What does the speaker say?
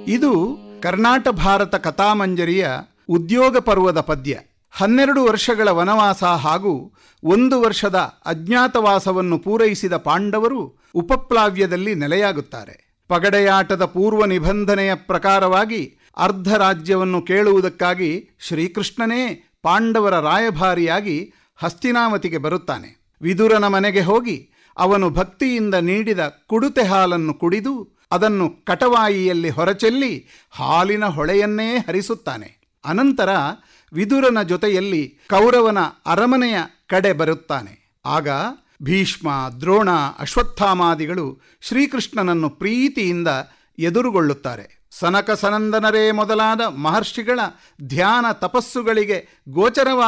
ಇದು ಕರ್ನಾಟ ಭಾರತ ಕಥಾಮಂಜರಿಯ ಉದ್ಯೋಗ ಪರ್ವದ ಪದ್ಯ ಹನ್ನೆರಡು ವರ್ಷಗಳ ವನವಾಸ ಹಾಗೂ ಒಂದು ವರ್ಷದ ಅಜ್ಞಾತವಾಸವನ್ನು ಪೂರೈಸಿದ ಪಾಂಡವರು ಉಪಪ್ಲಾವ್ಯದಲ್ಲಿ ನೆಲೆಯಾಗುತ್ತಾರೆ ಪಗಡೆಯಾಟದ ಪೂರ್ವ ನಿಬಂಧನೆಯ ಪ್ರಕಾರವಾಗಿ ಅರ್ಧ ರಾಜ್ಯವನ್ನು ಕೇಳುವುದಕ್ಕಾಗಿ ಶ್ರೀಕೃಷ್ಣನೇ ಪಾಂಡವರ ರಾಯಭಾರಿಯಾಗಿ ಹಸ್ತಿನಾವತಿಗೆ ಬರುತ್ತಾನೆ ವಿದುರನ ಮನೆಗೆ ಹೋಗಿ ಅವನು ಭಕ್ತಿಯಿಂದ ನೀಡಿದ ಕುಡುತೆ ಹಾಲನ್ನು ಕುಡಿದು ಅದನ್ನು ಕಟವಾಯಿಯಲ್ಲಿ ಹೊರಚೆಲ್ಲಿ ಹಾಲಿನ ಹೊಳೆಯನ್ನೇ ಹರಿಸುತ್ತಾನೆ ಅನಂತರ ವಿದುರನ ಜೊತೆಯಲ್ಲಿ ಕೌರವನ ಅರಮನೆಯ ಕಡೆ ಬರುತ್ತಾನೆ ಆಗ ಭೀಷ್ಮ ದ್ರೋಣ ಅಶ್ವತ್ಥಾಮಾದಿಗಳು ಶ್ರೀಕೃಷ್ಣನನ್ನು ಪ್ರೀತಿಯಿಂದ ಎದುರುಗೊಳ್ಳುತ್ತಾರೆ ಸನಕ ಸನಂದನರೇ ಮೊದಲಾದ ಮಹರ್ಷಿಗಳ ಧ್ಯಾನ ತಪಸ್ಸುಗಳಿಗೆ ಗೋಚರವಾದ